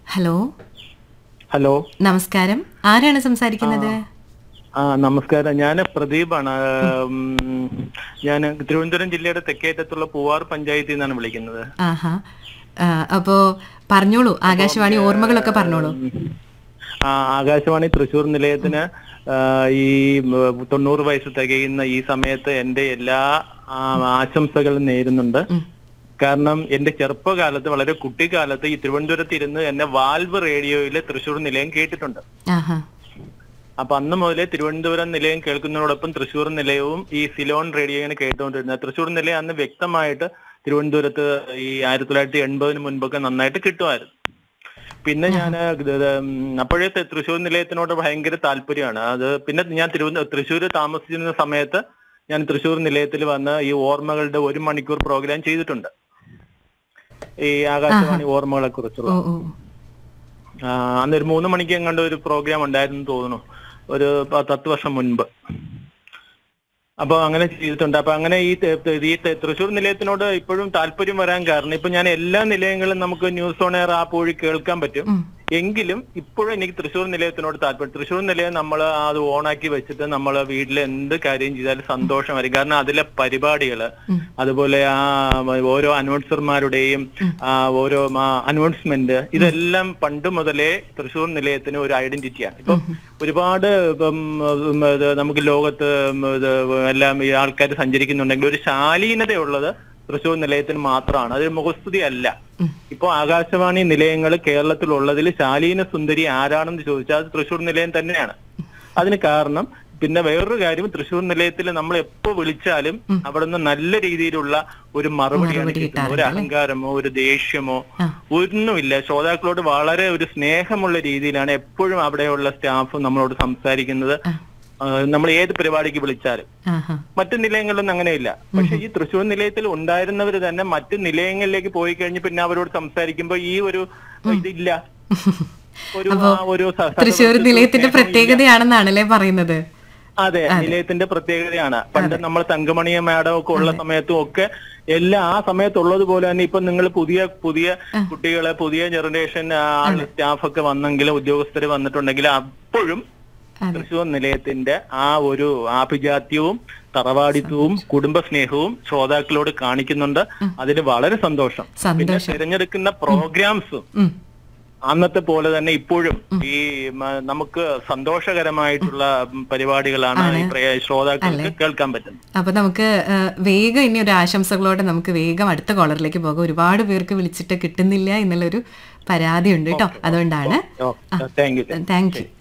Hello hello നമസ്കാരം ആരാണ് സംസാരിക്കുന്നത് ആ നമസ്കാരം ഞാൻ പ്രദീപാണ് ഞാൻ തിരുവനന്തപുരം ജില്ലയുടെ തെക്കേറ്റത്തുള്ള പൂവാർ പഞ്ചായത്തിൽ നിന്നാണ് വിളിക്കുന്നത് ആഹാ ആ, അപ്പോ പറഞ്ഞോളൂ ആകാശവാണി ഓർമ്മകളൊക്കെ പറഞ്ഞോളൂ ആ, ആകാശവാണി തൃശൂർ നിലയത്തിന് ആ, ഈ ഉം, തൊണ്ണൂറ് വയസ്സ് തികയുന്ന ഈ സമയത്ത് എന്റെ എല്ലാ ആ, ആശംസകളും നേരുന്നുണ്ട് ഉം. കാരണം എന്റെ ചെറുപ്പകാലത്ത് വളരെ കുട്ടിക്കാലത്ത് ഈ തിരുവനന്തപുരത്ത് ഇരുന്ന് എന്നെ വാൽവ് റേഡിയോയിലെ തൃശൂർ നിലയം കേട്ടിട്ടുണ്ട് ആഹാ അപ്പൊ അന്ന് മുതലേ തിരുവനന്തപുരം നിലയം കേൾക്കുന്നതോടൊപ്പം തൃശ്ശൂർ നിലയവും ഈ സിലോൺ റേഡിയോ ഇങ്ങനെ കേട്ടുകൊണ്ടിരുന്നത് തൃശ്ശൂർ നിലയം അന്ന് വ്യക്തമായിട്ട് തിരുവനന്തപുരത്ത് ഈ ആയിരത്തി തൊള്ളായിരത്തി എൺപതിന് മുൻപൊക്കെ നന്നായിട്ട് കിട്ടുമായിരുന്നു പിന്നെ ഞാൻ അപ്പോഴേ ത- തൃശ്ശൂർ നിലയത്തിനോട് ഭയങ്കര താല്പര്യമാണ് അത് പിന്നെ ഞാൻ തിരുവനന്തപുരം തൃശ്ശൂർ താമസിച്ചിരുന്ന സമയത്ത് ഞാൻ തൃശ്ശൂർ നിലയത്തിൽ വന്ന് ഈ ഓർമ്മകളുടെ ഒരു മണിക്കൂർ പ്രോഗ്രാം ചെയ്തിട്ടുണ്ട് ഈ ആകാശവാണി ഓർമ്മകളെ കുറിച്ചുള്ള ഓ ഓ ആ, അന്ന് ഒരു മൂന്ന് മണിക്ക് എങ്ങാണ്ട് ഒരു പ്രോഗ്രാം ഉണ്ടായിരുന്നു തോന്നുന്നു ഒരു പ- പത്ത് വർഷം മുൻപ് അപ്പൊ അങ്ങനെ ചെയ്തിട്ടുണ്ട് അപ്പൊ അങ്ങനെ ഈ ത- ത- ഈ ത- തൃശ്ശൂർ നിലയത്തിനോട് ഇപ്പോഴും താല്പര്യം വരാൻ കാരണം ഇപ്പൊ ഞാൻ എല്ലാ നിലയങ്ങളും നമുക്ക് ന്യൂസ് ഓൺ എയർ ആപ്പ് വഴി കേൾക്കാൻ പറ്റും ഉം. എങ്കിലും ഇപ്പോഴും എനിക്ക് തൃശ്ശൂർ നിലയത്തിനോട് താല്പര്യം തൃശ്ശൂർ നിലയം നമ്മൾ അത് ഓണാക്കി വെച്ചിട്ട് നമ്മൾ വീട്ടിൽ എന്ത് കാര്യം ചെയ്താലും സന്തോഷമായിരിക്കും കാരണം അതിലെ പരിപാടികള് ഉം. അതുപോലെ ആ ഓരോ അനൗൺസർമാരുടെയും ആ ഓരോ അനൗൺസ്മെന്റ് ഇതെല്ലാം പണ്ട് മുതലേ തൃശ്ശൂർ നിലയത്തിന് ഒരു ഐഡന്റിറ്റിയാണ് ഇപ്പൊ ഒരുപാട് ഇപ്പം ഉം, ഇത് നമുക്ക് ലോകത്ത് ഉം, ഇത് എല്ലാം ഈ ആൾക്കാർ സഞ്ചരിക്കുന്നുണ്ടെങ്കിൽ ഒരു ശാലീനതയുള്ളത് തൃശ്ശൂർ നിലയത്തിന് മാത്രമാണ് അതൊരു മുഖസ്തുതി അല്ല ഇപ്പൊ ആകാശവാണി നിലയങ്ങൾ കേരളത്തിലുള്ളതിൽ ശാലീന സുന്ദരി ആരാണെന്ന് ചോദിച്ചാൽ അത് തൃശ്ശൂർ നിലയം തന്നെയാണ് അതിന് കാരണം പിന്നെ വേറൊരു കാര്യം തൃശ്ശൂർ നിലയത്തിൽ നമ്മൾ എപ്പോ വിളിച്ചാലും അവിടുന്ന് നല്ല രീതിയിലുള്ള ഒരു മറുപടിയാണ് മറുപടി കിട്ടുന്നത് ഒരു അഹങ്കാരമോ ഒരു ദേഷ്യമോ ആ. ഒന്നുമില്ല ശ്രോതാക്കളോട് വളരെ ഒരു സ്നേഹമുള്ള രീതിയിലാണ് എപ്പോഴും അവിടെയുള്ള സ്റ്റാഫ് നമ്മളോട് സംസാരിക്കുന്നത് ആ, നമ്മൾ ഏത് പരിപാടിക്ക് വിളിച്ചാലും ആഹാ മറ്റു നിലയങ്ങളിലൊന്നും അങ്ങനെയില്ല പക്ഷെ ഈ തൃശ്ശൂർ നിലയത്തിൽ ഉണ്ടായിരുന്നവർ തന്നെ മറ്റു നിലയങ്ങളിലേക്ക് പോയി കഴിഞ്ഞ് പിന്നെ അവരോട് സംസാരിക്കുമ്പോ ഈ ഒരു ഇതില്ല ഒരു ആ ഒരു സ- സ- തൃശ്ശൂർ നിലയത്തിന്റെ പ്രത്യേകതയാണെന്നാണല്ലേ പറയുന്നത് അതെ നിലയത്തിന്റെ പ്രത്യേകതയാണ് പണ്ട് നമ്മൾ തങ്കമണിയ മാഡം ഒക്കെ ഉള്ള സമയത്തും ഒക്കെ എല്ലാം ആ സമയത്തുള്ളത് പോലെ തന്നെ ഇപ്പൊ നിങ്ങൾ പുതിയ പുതിയ കുട്ടികളെ പുതിയ ജനറേഷൻ സ്റ്റാഫ് ഒക്കെ വന്നെങ്കിലും ഉദ്യോഗസ്ഥർ വന്നിട്ടുണ്ടെങ്കിൽ അപ്പോഴും തൃശ്ശൂർ നിലയത്തിന്റെ ആ ഒരു ആഭിജാത്യവും തറവാടിത്വവും കുടുംബസ്നേഹവും ശ്രോതാക്കളോട് കാണിക്കുന്നുണ്ട് അതിന് വളരെ സന്തോഷം പിന്നെ സന്തോഷം തിരഞ്ഞെടുക്കുന്ന പ്രോഗ്രാംസും ഉം. അന്നത്തെ പോലെ തന്നെ ഇപ്പോഴും ഈ മ, നമുക്ക് സന്തോഷകരമായിട്ടുള്ള ഉം, പരിപാടികളാണ് ഈ പ്രയ- ശ്രോതാക്കൾക്ക് കേൾക്കാൻ പറ്റുന്നത് അപ്പൊ നമുക്ക് ആ, വേഗം ഇനി ഒരു ആശംസകളോടെ നമുക്ക് വേഗം അടുത്ത കോളറിലേക്ക് പോകാം ഒരുപാട് പേർക്ക് വിളിച്ചിട്ട് കിട്ടുന്നില്ല എന്നുള്ളൊരു പരാതിയുണ്ട് കേട്ടോ അതുകൊണ്ടാണ് താങ്ക് യു താങ്ക് യു